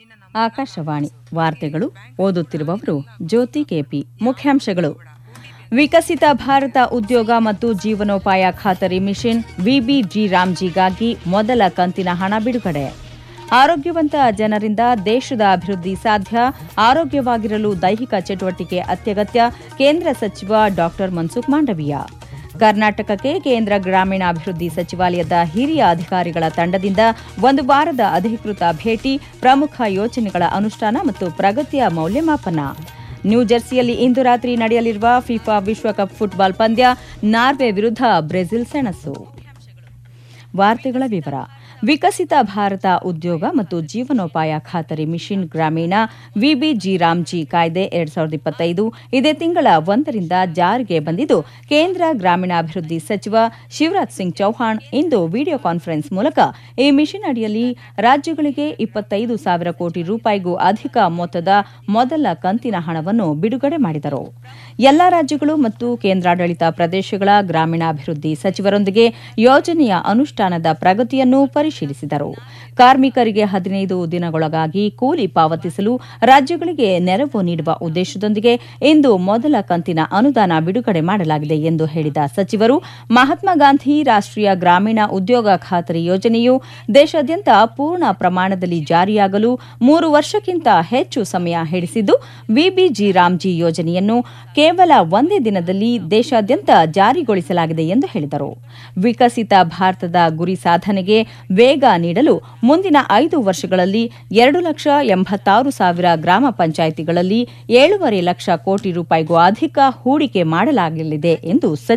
ಆಕಾಶವಾಣಿ ವಾರ್ತೆಗಳು ಓದುತ್ತಿರುವವರು ಜ್ಯೋತಿ ಕೆಪಿ ಮುಖ್ಯಾಂಶಗಳು ವಿಕಸಿತ ಭಾರತ ಉದ್ಯೋಗ ಮತ್ತು ಜೀವನೋಪಾಯ ಖಾತರಿ ಮಿಷನ್ ವಿಬಿಜಿ ರಾಮ್ಜಿಗಾಗಿ ಮೊದಲ ಕಂತಿನ ಹಣ ಬಿಡುಗಡೆ ಆರೋಗ್ಯವಂತ ಜನರಿಂದ ದೇಶದ ಅಭಿವೃದ್ಧಿ ಸಾಧ್ಯ ಆರೋಗ್ಯವಾಗಿರಲು ದೈಹಿಕ ಚಟುವಟಿಕೆ ಅತ್ಯಗತ್ಯ ಕೇಂದ್ರ ಸಚಿವ ಡಾ ಮನ್ಸುಖ್ ಮಾಂಡವೀಯ ಕರ್ನಾಟಕಕ್ಕೆ ಕೇಂದ್ರ ಗ್ರಾಮೀಣಾಭಿವೃದ್ಧಿ ಸಚಿವಾಲಯದ ಹಿರಿಯ ಅಧಿಕಾರಿಗಳ ತಂಡದಿಂದ ಒಂದು ವಾರದ ಅಧಿಕೃತ ಭೇಟಿ ಪ್ರಮುಖ ಯೋಜನೆಗಳ ಅನುಷ್ಠಾನ ಮತ್ತು ಪ್ರಗತಿಯ ಮೌಲ್ಯಮಾಪನ ನ್ಯೂಜೆರ್ಸಿಯಲ್ಲಿ ಇಂದು ರಾತ್ರಿ ನಡೆಯಲಿರುವ ಫಿಫಾ ವಿಶ್ವಕಪ್ ಫುಟ್ಬಾಲ್ ಪಂದ್ಯ ನಾರ್ವೆ ವಿರುದ್ಧ ಬ್ರೆಜಿಲ್ ಸೆಣಸು ವಾರ್ತೆಗಳ ವಿವರ ವಿಕಸಿತ ಭಾರತ ಉದ್ಯೋಗ ಮತ್ತು ಜೀವನೋಪಾಯ ಖಾತರಿ ಮಿಷನ್ ಗ್ರಾಮೀಣ ವಿಬಿಜಿ ರಾಮ್ಜಿ ಕಾಯ್ದೆ ಎರಡ್ ಸಾವಿರದ ಇಪ್ಪತ್ತೈದು ಇದೇ ತಿಂಗಳ ಒಂದರಿಂದ ಜಾರಿಗೆ ಬಂದಿದ್ದು ಕೇಂದ್ರ ಗ್ರಾಮೀಣಾಭಿವೃದ್ಧಿ ಸಚಿವ ಶಿವರಾಜ್ ಸಿಂಗ್ ಚೌಹಾಣ್ ಇಂದು ವಿಡಿಯೋ ಕಾನ್ಫರೆನ್ಸ್ ಮೂಲಕ ಈ ಮಿಷನ್ ಅಡಿಯಲ್ಲಿ ರಾಜ್ಯಗಳಿಗೆ ಇಪ್ಪತ್ತೈದು ಸಾವಿರ ಕೋಟಿ ರೂಪಾಯಿಗೂ ಅಧಿಕ ಮೊತ್ತದ ಮೊದಲ ಕಂತಿನ ಹಣವನ್ನು ಬಿಡುಗಡೆ ಮಾಡಿದರು ಎಲ್ಲಾ ರಾಜ್ಯಗಳು ಮತ್ತು ಕೇಂದ್ರಾಡಳಿತ ಪ್ರದೇಶಗಳ ಗ್ರಾಮೀಣಾಭಿವೃದ್ಧಿ ಸಚಿವರೊಂದಿಗೆ ಯೋಜನೆಯ ಅನುಷ್ಠಾನದ ಪ್ರಗತಿಯನ್ನು ಪರಿಶೀಲಿಸಿದರು ಕಾರ್ಮಿಕರಿಗೆ ಹದಿನೈದು ದಿನಗಳೊಳಗಾಗಿ ಕೂಲಿ ಪಾವತಿಸಲು ರಾಜ್ಯಗಳಿಗೆ ನೆರವು ನೀಡುವ ಉದ್ದೇಶದೊಂದಿಗೆ ಇಂದು ಮೊದಲ ಕಂತಿನ ಅನುದಾನ ಬಿಡುಗಡೆ ಮಾಡಲಾಗಿದೆ ಎಂದು ಹೇಳಿದ ಸಚಿವರು ಮಹಾತ್ಮ ಗಾಂಧಿ ರಾಷ್ಟೀಯ ಗ್ರಾಮೀಣ ಉದ್ಯೋಗ ಖಾತರಿ ಯೋಜನೆಯು ದೇಶಾದ್ಯಂತ ಪೂರ್ಣ ಪ್ರಮಾಣದಲ್ಲಿ ಜಾರಿಯಾಗಲು ಮೂರು ವರ್ಷಕ್ಕಿಂತ ಹೆಚ್ಚು ಸಮಯ ಹಿಡಿಸಿದ್ದು ವಿಬಿಜಿ ರಾಮ್ಜಿ ಯೋಜನೆಯನ್ನು ಕೇವಲ ಒಂದೇ ದಿನದಲ್ಲಿ ದೇಶಾದ್ಯಂತ ಜಾರಿಗೊಳಿಸಲಾಗಿದೆ ಎಂದು ಹೇಳಿದರು ವಿಕಸಿತ ಭಾರತದ ಗುರಿ ಸಾಧನೆಗೆ ವೇಗ ನೀಡಲು ಮುಂದಿನ ಐದು ವರ್ಷಗಳಲ್ಲಿ ಎರಡು ಲಕ್ಷ ಎಂಬತ್ತಾರು ಸಾವಿರ ಗ್ರಾಮ ಪಂಚಾಯಿತಿಗಳಲ್ಲಿ ಏಳೂವರೆ ಲಕ್ಷ ಕೋಟಿ ರೂಪಾಯಿಗೂ ಅಧಿಕ ಹೂಡಿಕೆ ಮಾಡಲಾಗಲಿದೆ ಎಂದು